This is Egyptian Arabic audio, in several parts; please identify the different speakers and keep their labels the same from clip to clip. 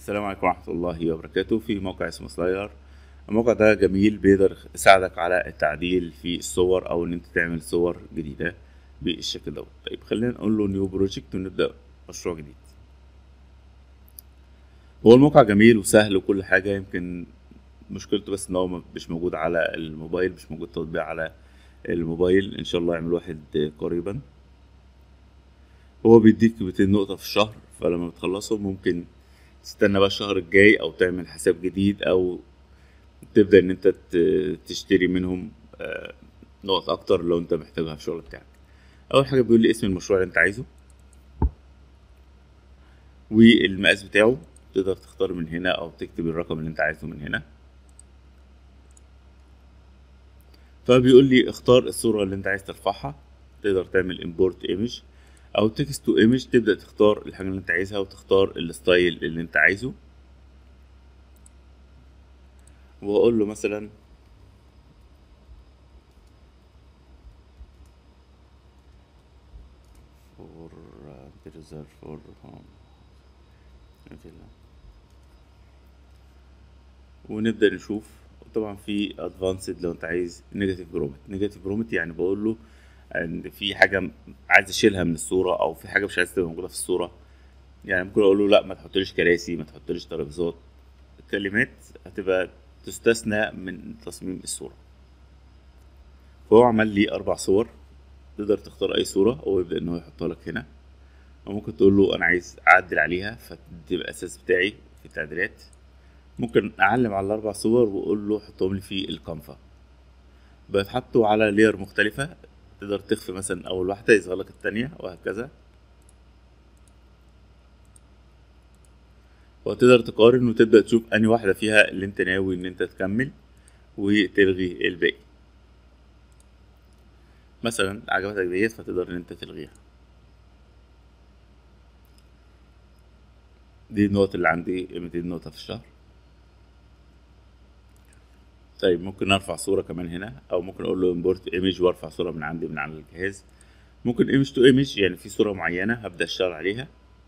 Speaker 1: السلام عليكم ورحمة الله وبركاته في موقع اسمه سلاير الموقع ده جميل بيقدر يساعدك على التعديل في الصور او ان انت تعمل صور جديدة بالشكل دوت طيب خلينا نقول له نيو بروجكت ونبدأ مشروع جديد هو الموقع جميل وسهل وكل حاجة يمكن مشكلته بس ان هو مش موجود على الموبايل مش موجود تطبيق على الموبايل ان شاء الله يعمل واحد قريبا هو بيديك 200 نقطة في الشهر فلما بتخلصهم ممكن تستنى بقى الشهر الجاي او تعمل حساب جديد او تبدأ ان انت ت- تشتري منهم آه، نقط اكتر لو انت محتاجها في الشغل بتاعك اول حاجة بيقول لي اسم المشروع اللي انت عايزه والمقاس بتاعه تقدر تختار من هنا او تكتب الرقم اللي انت عايزه من هنا فبيقول لي اختار الصورة اللي انت عايز ترفعها تقدر تعمل import image او text to image تبدأ تختار الحاجة اللي انت عايزها وتختار الستايل اللي انت عايزه واقول له مثلا for uh, preserve for home villa. ونبدأ نشوف طبعا في ادفانسد لو انت عايز نيجاتيف برومت نيجاتيف برومت يعني بقول له ان في حاجه عايز اشيلها من الصوره او في حاجه مش عايز تبقى موجوده في الصوره يعني ممكن اقول له لا ما تحطليش كراسي ما تحطليش ترابيزات كلمات هتبقى تستثنى من تصميم الصوره فهو عمل لي اربع صور تقدر تختار اي صوره ويبدا ان هو يحطها لك هنا او ممكن تقول له انا عايز اعدل عليها فتبقى الاساس بتاعي في التعديلات ممكن اعلم على الاربع صور واقول له حطهم لي في الكانفا بيتحطوا على لير مختلفة تقدر تخفي مثلا اول واحدة يظهر لك التانية وهكذا وتقدر تقارن وتبدأ تشوف انهي واحدة فيها اللي انت ناوي ان انت تكمل وتلغي الباقي مثلا عجبتك ديت فتقدر ان انت تلغيها دي النقط اللي عندي 200 نقطة في الشهر طيب ممكن ارفع صورة كمان هنا او ممكن اقول له import image وارفع صورة من عندي من على الجهاز ممكن image to image يعني في صورة معينة هبدأ اشتغل عليها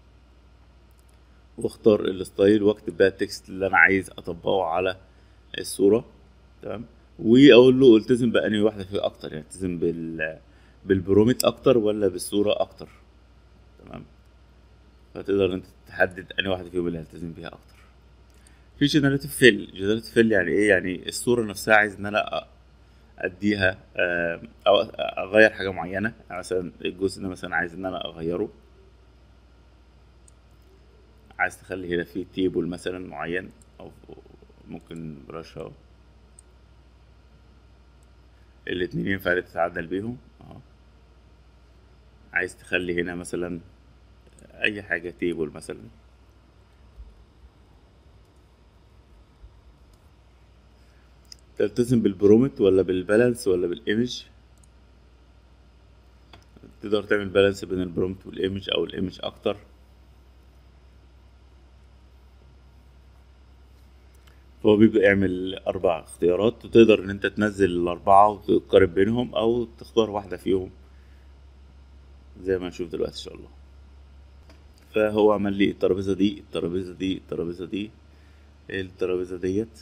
Speaker 1: واختار الستايل واكتب بقى التكست اللي انا عايز اطبقه على الصورة تمام واقول له التزم بأنهي واحدة فيه اكتر يعني التزم بال بالبرومت اكتر ولا بالصورة اكتر تمام فتقدر انت تحدد انهي واحدة فيهم اللي هلتزم بيها اكتر في جنراتيف فيل جنراتيف فيل يعني ايه يعني الصورة نفسها عايز ان انا أ- اديها آه، او اغير حاجة معينة يعني مثلا الجزء ده مثلا عايز ان انا اغيره عايز تخلي هنا في تيبل مثلا معين او ممكن برش اهو الاتنين ينفع تتعدل بيهم اهو عايز تخلي هنا مثلا اي حاجة تيبل مثلا تلتزم بالبرومت ولا بالبالانس ولا بالايمج تقدر تعمل بالانس بين البرومت والايمج او الايمج اكتر فهو بيبدأ يعمل أربع اختيارات وتقدر إن أنت تنزل الأربعة وتقارن بينهم أو تختار واحدة فيهم زي ما نشوف دلوقتي إن شاء الله فهو عمل لي الترابيزة دي الترابيزة دي الترابيزة دي الترابيزة ديت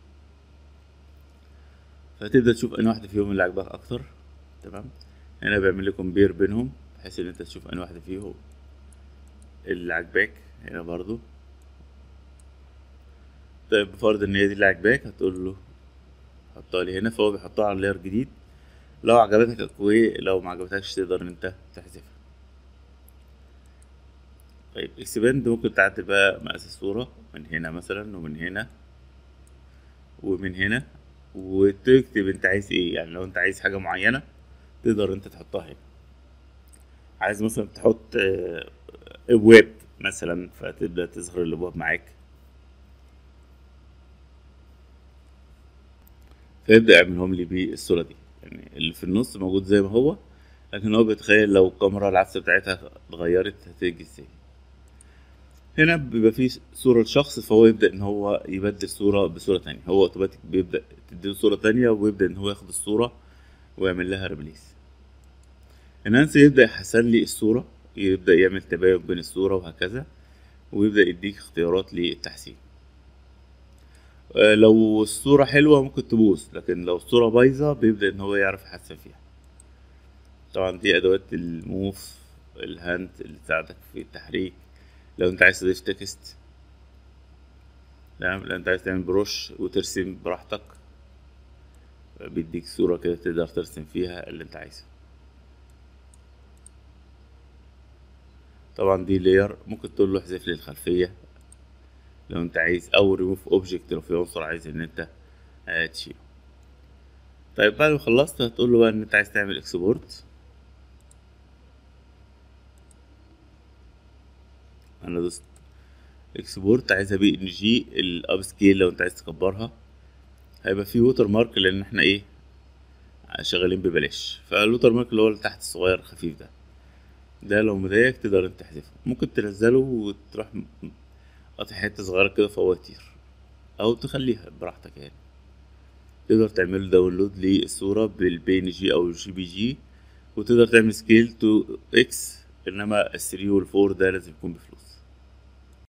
Speaker 1: فتبدأ تشوف أنهي واحدة فيهم اللي عجبك أكتر تمام هنا بيعمل لي كومبير بينهم بحيث إن أنت تشوف أنهي واحدة فيهم اللي عجباك هنا برضو طيب بفرض ان هي دي اللي عجباك هتقول له حطها لي هنا فهو بيحطها على لاير جديد لو عجبتك اوكي لو ما عجبتكش تقدر ان انت تحذفها طيب اكسباند ممكن تعدل بقى مقاس الصورة من هنا مثلا ومن هنا ومن هنا وتكتب انت عايز ايه يعني لو انت عايز حاجة معينة تقدر انت تحطها هنا عايز مثلا تحط آه، ابواب مثلا فتبدأ تظهر الابواب معاك فيبدأ يعملهم لي بالصورة دي يعني اللي في النص موجود زي ما هو لكن هو بيتخيل لو الكاميرا العدسة بتاعتها اتغيرت هتيجي ازاي هنا بيبقى فيه صورة لشخص فهو يبدأ إن هو يبدل صورة بصورة تانية هو أوتوماتيك بيبدأ تديله صورة تانية ويبدأ إن هو ياخد الصورة ويعمل لها ريبليس انانسي يبدأ يحسن لي الصورة يبدأ يعمل تباين بين الصورة وهكذا ويبدأ يديك اختيارات للتحسين آه، لو الصورة حلوة ممكن تبوظ لكن لو الصورة بايظة بيبدأ ان هو يعرف يحسن فيها طبعا دي ادوات الموف الهاند اللي تساعدك في التحريك لو انت عايز تضيف تكست تمام لو انت عايز تعمل بروش وترسم براحتك بيديك صورة كده تقدر ترسم فيها اللي انت عايزه طبعا دي لاير ممكن تقول له احذف لي الخلفية لو انت عايز او ريموف اوبجكت لو في عنصر عايز ان انت آه، تشيله طيب بعد ما خلصت هتقول له بقى ان انت عايز تعمل اكسبورت انا دوست اكسبورت عايزها بي ان جي الاب سكيل لو انت عايز تكبرها هيبقى فيه ووتر مارك لان احنا ايه شغالين ببلاش فالوتر مارك اللي هو اللي تحت الصغير الخفيف ده ده لو مضايقك تقدر انت تحذفه ممكن تنزله وتروح م- قاطع حته صغيره كده فهو يطير او تخليها براحتك يعني تقدر تعمل داونلود للصوره بالبي ان جي او الجي بي جي وتقدر تعمل سكيل تو اكس انما ال 3 وال 4 ده لازم يكون بفلوس